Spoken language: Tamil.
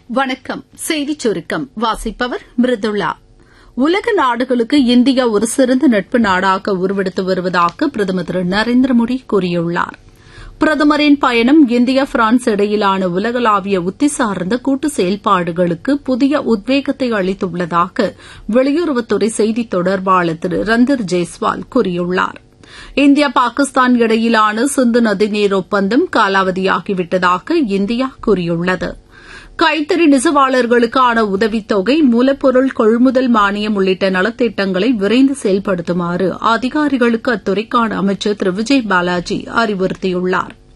வணக்கம் செய்திச் சுருக்கம் வாசிப்பவர் மிருதுளா உலக நாடுகளுக்கு இந்தியா ஒரு சிறந்த நட்பு நாடாக உருவெடுத்து வருவதாக பிரதமர் திரு நரேந்திர மோடி கூறியுள்ளார் பிரதமரின் பயணம் இந்தியா பிரான்ஸ் இடையிலான உலகளாவிய உத்தி சார்ந்த கூட்டு செயல்பாடுகளுக்கு புதிய உத்வேகத்தை அளித்துள்ளதாக வெளியுறவுத்துறை செய்தித் தொடர்பாளர் திரு ரந்தர் ஜெய்ஸ்வால் கூறியுள்ளார் இந்தியா பாகிஸ்தான் இடையிலான சிந்து நதிநீர் ஒப்பந்தம் காலாவதியாகிவிட்டதாக இந்தியா கூறியுள்ளது கைத்தறி நெசவாளர்களுக்கான உதவித்தொகை மூலப்பொருள் கொள்முதல் மானியம் உள்ளிட்ட நலத்திட்டங்களை விரைந்து செயல்படுத்துமாறு அதிகாரிகளுக்கு அத்துறைக்கான அமைச்சர் திரு விஜய் பாலாஜி அறிவுறுத்தியுள்ளார்